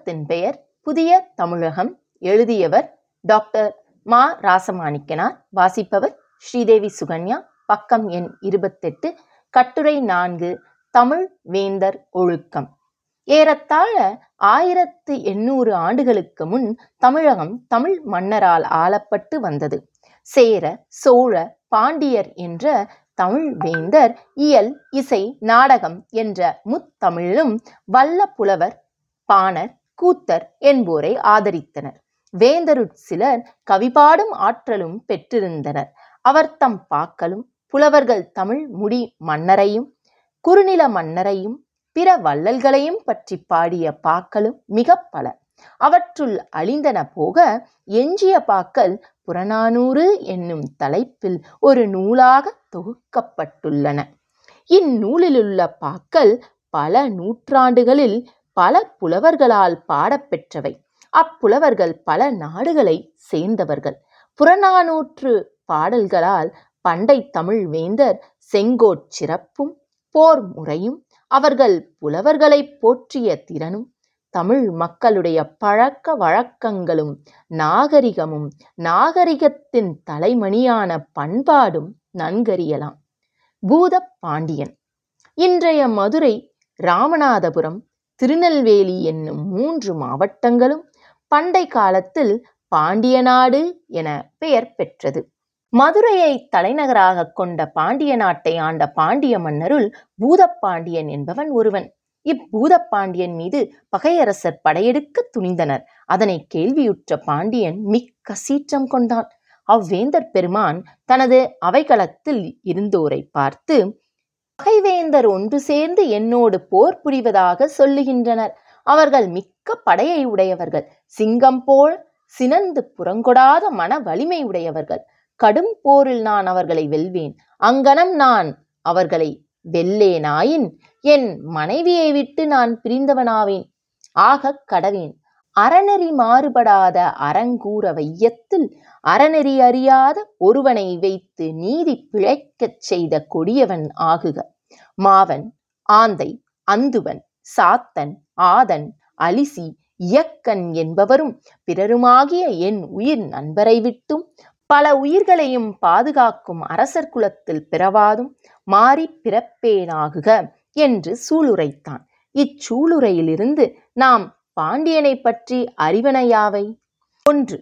புத்தகத்தின் பெயர் புதிய தமிழகம் எழுதியவர் டாக்டர் மா ராசமாணிக்கனார் வாசிப்பவர் ஸ்ரீதேவி சுகன்யா பக்கம் எண் இருபத்தெட்டு கட்டுரை நான்கு தமிழ் வேந்தர் ஒழுக்கம் ஏறத்தாழ ஆயிரத்து எண்ணூறு ஆண்டுகளுக்கு முன் தமிழகம் தமிழ் மன்னரால் ஆளப்பட்டு வந்தது சேர சோழ பாண்டியர் என்ற தமிழ் வேந்தர் இயல் இசை நாடகம் என்ற முத்தமிழிலும் வல்ல புலவர் பாணர் கூத்தர் என்போரை ஆதரித்தனர் வேந்தருட் சிலர் கவிபாடும் ஆற்றலும் பெற்றிருந்தனர் அவர் தம் பாக்களும் புலவர்கள் தமிழ் முடி மன்னரையும் குறுநில மன்னரையும் பிற வள்ளல்களையும் பற்றி பாடிய பாக்களும் மிக பல அவற்றுள் அழிந்தன போக எஞ்சிய பாக்கள் புறநானூறு என்னும் தலைப்பில் ஒரு நூலாக தொகுக்கப்பட்டுள்ளன இந்நூலிலுள்ள பாக்கள் பல நூற்றாண்டுகளில் பல புலவர்களால் பாடப்பெற்றவை அப்புலவர்கள் பல நாடுகளை சேர்ந்தவர்கள் புறநானூற்று பாடல்களால் பண்டை தமிழ் வேந்தர் செங்கோட் சிறப்பும் போர் முறையும் அவர்கள் புலவர்களை போற்றிய திறனும் தமிழ் மக்களுடைய பழக்க வழக்கங்களும் நாகரிகமும் நாகரிகத்தின் தலைமணியான பண்பாடும் நன்கறியலாம் பூத பாண்டியன் இன்றைய மதுரை ராமநாதபுரம் திருநெல்வேலி என்னும் மூன்று மாவட்டங்களும் பண்டை காலத்தில் பாண்டிய நாடு என பெயர் பெற்றது மதுரையை தலைநகராக கொண்ட பாண்டிய நாட்டை ஆண்ட பாண்டிய மன்னருள் பூதப்பாண்டியன் என்பவன் ஒருவன் இப்பூதப்பாண்டியன் மீது பகையரசர் படையெடுக்க துணிந்தனர் அதனை கேள்வியுற்ற பாண்டியன் மிக்க சீற்றம் கொண்டான் அவ்வேந்தர் பெருமான் தனது அவைகளத்தில் இருந்தோரை பார்த்து பகைவேந்தர் ஒன்று சேர்ந்து என்னோடு போர் புரிவதாக சொல்லுகின்றனர் அவர்கள் மிக்க படையை உடையவர்கள் சிங்கம் போல் சினந்து புறங்கொடாத மன வலிமை உடையவர்கள் கடும் போரில் நான் அவர்களை வெல்வேன் அங்கனம் நான் அவர்களை வெல்லேனாயின் என் மனைவியை விட்டு நான் பிரிந்தவனாவேன் ஆகக் கடவேன் அறநெறி மாறுபடாத அறங்கூற வையத்தில் அறநெறி அறியாத ஒருவனை வைத்து நீதி பிழைக்கச் செய்த கொடியவன் ஆகுக மாவன் ஆந்தை அந்துவன் சாத்தன் ஆதன் அலிசி இயக்கன் என்பவரும் பிறருமாகிய என் உயிர் நண்பரை விட்டும் பல உயிர்களையும் பாதுகாக்கும் அரசர் குலத்தில் பிறவாதும் மாறி பிறப்பேனாகுக என்று சூளுரைத்தான் இச்சூளுரையிலிருந்து நாம் பாண்டியனை பற்றி அறிவனையாவை ஒன்று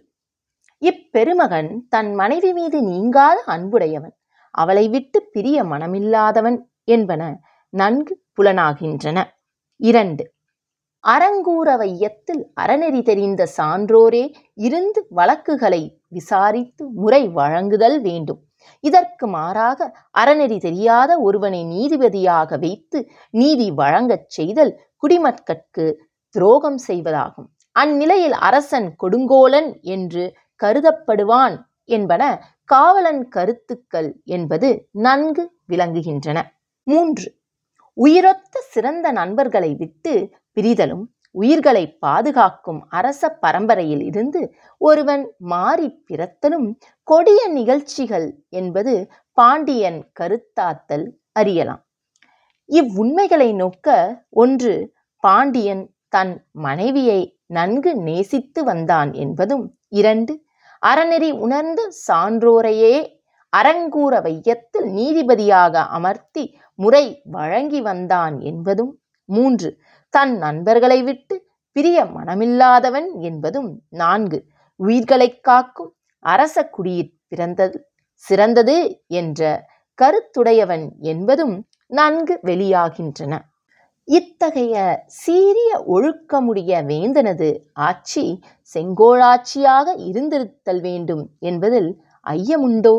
இப்பெருமகன் தன் மனைவி மீது நீங்காத அன்புடையவன் அவளை விட்டு பிரிய மனமில்லாதவன் என்பன நன்கு புலனாகின்றன இரண்டு அறங்கூற வையத்தில் அறநெறி தெரிந்த சான்றோரே இருந்து வழக்குகளை விசாரித்து முறை வழங்குதல் வேண்டும் இதற்கு மாறாக அறநெறி தெரியாத ஒருவனை நீதிபதியாக வைத்து நீதி வழங்கச் செய்தல் குடிமக்கட்கு துரோகம் செய்வதாகும் அந்நிலையில் அரசன் கொடுங்கோலன் என்று கருதப்படுவான் என்பன காவலன் கருத்துக்கள் என்பது நன்கு விளங்குகின்றன மூன்று உயிரொத்த சிறந்த நண்பர்களை விட்டு பிரிதலும் உயிர்களை பாதுகாக்கும் அரச பரம்பரையில் இருந்து ஒருவன் மாறி பிறத்தலும் கொடிய நிகழ்ச்சிகள் என்பது பாண்டியன் கருத்தாத்தல் அறியலாம் இவ்வுண்மைகளை நோக்க ஒன்று பாண்டியன் தன் மனைவியை நன்கு நேசித்து வந்தான் என்பதும் இரண்டு அறநெறி உணர்ந்த சான்றோரையே அரங்கூற வையத்தில் நீதிபதியாக அமர்த்தி முறை வழங்கி வந்தான் என்பதும் மூன்று தன் நண்பர்களை விட்டு பிரிய மனமில்லாதவன் என்பதும் நான்கு உயிர்களைக் காக்கும் அரச குடியிற் பிறந்தது சிறந்தது என்ற கருத்துடையவன் என்பதும் நன்கு வெளியாகின்றன இத்தகைய சீரிய ஒழுக்கமுடைய வேந்தனது ஆட்சி செங்கோலாட்சியாக இருந்திருத்தல் வேண்டும் என்பதில் ஐயமுண்டோ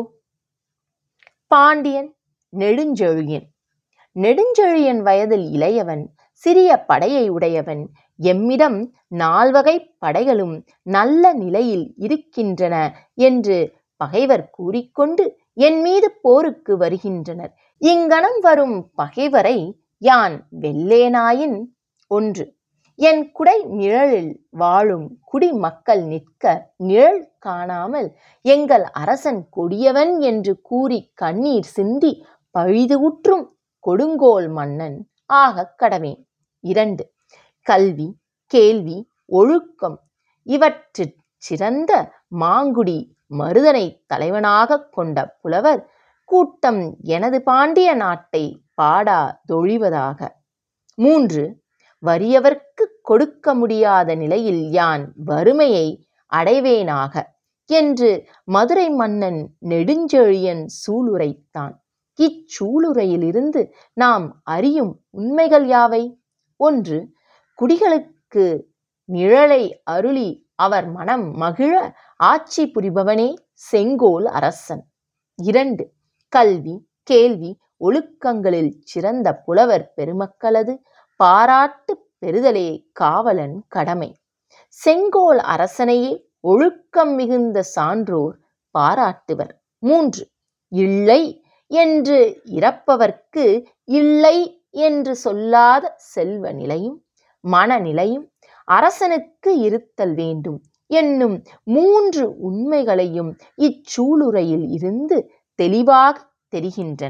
பாண்டியன் நெடுஞ்செழியன் நெடுஞ்செழியன் வயதில் இளையவன் சிறிய படையை உடையவன் எம்மிடம் நால்வகை படைகளும் நல்ல நிலையில் இருக்கின்றன என்று பகைவர் கூறிக்கொண்டு என் மீது போருக்கு வருகின்றனர் இங்கனம் வரும் பகைவரை யான் வெல்லேனாயின் ஒன்று என் குடை நிழலில் வாழும் குடிமக்கள் நிற்க நிழல் காணாமல் எங்கள் அரசன் கொடியவன் என்று கூறி கண்ணீர் சிந்தி பழிது உற்றும் கொடுங்கோல் மன்னன் ஆகக் கடவேன் இரண்டு கல்வி கேள்வி ஒழுக்கம் இவற்றிற் சிறந்த மாங்குடி மருதனை தலைவனாகக் கொண்ட புலவர் கூட்டம் எனது பாண்டிய நாட்டை பாடா தொழிவதாக. மூன்று வறியவர்க்குக் கொடுக்க முடியாத நிலையில் யான் வறுமையை அடைவேனாக என்று மதுரை மன்னன் நெடுஞ்செழியன் சூளுரைத்தான். இச்சூளுரையிலிருந்து நாம் அறியும் உண்மைகள் யாவை? ஒன்று குடிகளுக்கு நிழலை அருளி அவர் மனம் மகிழ ஆட்சி புரிபவனே செங்கோல் அரசன். இரண்டு கல்வி கேள்வி ஒழுக்கங்களில் சிறந்த புலவர் பெருமக்களது பாராட்டுப் பெறுதலே காவலன் கடமை. செங்கோல் அரசனையே ஒழுக்கம் மிகுந்த சான்றோர் பாராட்டுவர். மூன்று இல்லை என்று இரப்பவர்க்கு இல்லை என்று சொல்லாத செல்வ நிலையும் மனநிலையும் அரசனுக்கு இருத்தல் வேண்டும் என்னும் மூன்று உண்மைகளையும் இச்சூளுரையில் இருந்து தெளிவாகத் தெரிகின்றன.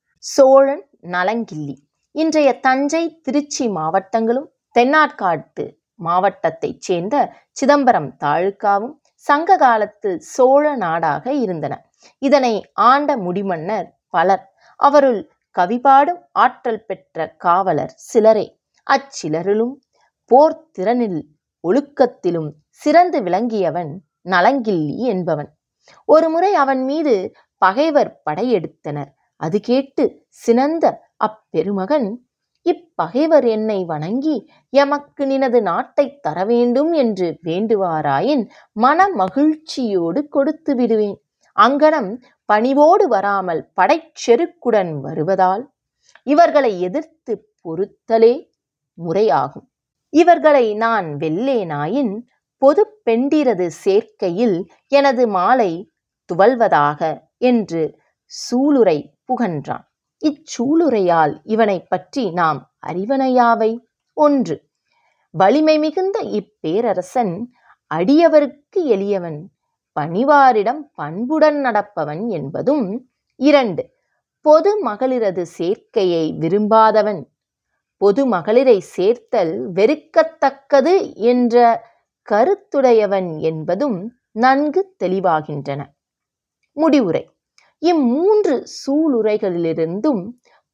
சோழன் நலங்கிள்ளி இன்றைய தஞ்சை திருச்சி மாவட்டங்களும் தென்னார்க்காட்டு மாவட்டத்தைச் சேர்ந்த சிதம்பரம் தாலுகாவும் சங்க காலத்தில் சோழ நாடாக இருந்தன. இதனை ஆண்ட முடிமன்னர் பலர். அவருள் கவிபாடும் ஆற்றல் பெற்ற காவலர் சிலரே. அச்சிலருளும் போர்த் திறனில் ஒழுக்கத்திலும் சிறந்து விளங்கியவன் நலங்கிள்ளி என்பவன். ஒருமுறை அவன் மீது பகைவர் படையெடுத்தனர். அது கேட்டுச் சினந்த அப்பெருமகன் இப்பகைவர் என்னை வணங்கி எமக்கு நினது நாட்டைத் தரவேண்டும் என்று வேண்டுவாராயின் மன மகிழ்ச்சியோடு கொடுத்து விடுவேன். அங்ஙனம் பணிவோடு வராமல் படைச் செருக்குடன் வருவதால் இவர்களை எதிர்த்துப் பொருத்தலே முறையாகும். இவர்களை நான் வெல்லேனாயின் பொதுப் பெண்டிரது சேர்க்கையில் எனது மாலை துவல்வதாக என்று சூளுரை புகன்றான். இச்சூளுரையால் இவனைப் பற்றி நாம் அறிவன யாவை? ஒன்று வலிமை மிகுந்த இப்பேரரசன் அடியவருக்கு எளியவன் பணிவாரிடம் பண்புடன் நடப்பவன் என்பதும். இரண்டு பொது மகளிரது சேர்க்கையை விரும்பாதவன் பொது மகளிரைச் சேர்த்தல் வெறுக்கத்தக்கது என்ற கருத்துடையவன் என்பதும் நன்கு தெளிவாகின்றன. முடிவுரை இம்மூன்று சூளுரைகளிலிருந்தும்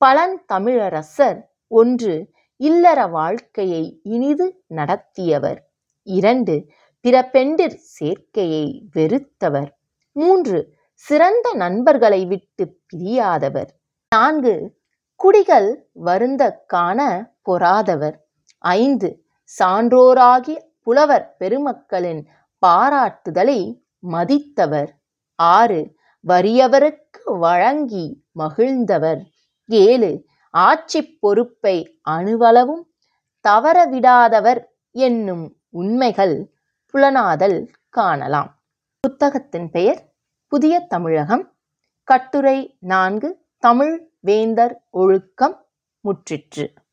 பழந்தமிழரசர் ஒன்று இல்லற வாழ்க்கையை இனிது நடத்தியவர். இரண்டு பிற பெண்டிர் சேர்க்கையை வெறுத்தவர். மூன்று சிறந்த நண்பர்களை விட்டுப் பிரியாதவர். நான்கு குடிகள் வருந்தக் காணப் பொறாதவர். ஐந்து சான்றோராகிய புலவர் பெருமக்களின் பாராட்டுதலை மதித்தவர். ஆறு வறியவருக்கு வழங்கி மகிழ்ந்தவர். ஏழு ஆட்சிப் பொறுப்பை அணுவளவும் தவறவிடாதவர் என்னும் உண்மைகள் புலனாதல் காணலாம். புத்தகத்தின் பெயர் புதிய தமிழகம். கட்டுரை நான்கு தமிழ் வேந்தர் ஒழுக்கம். முற்றிற்று.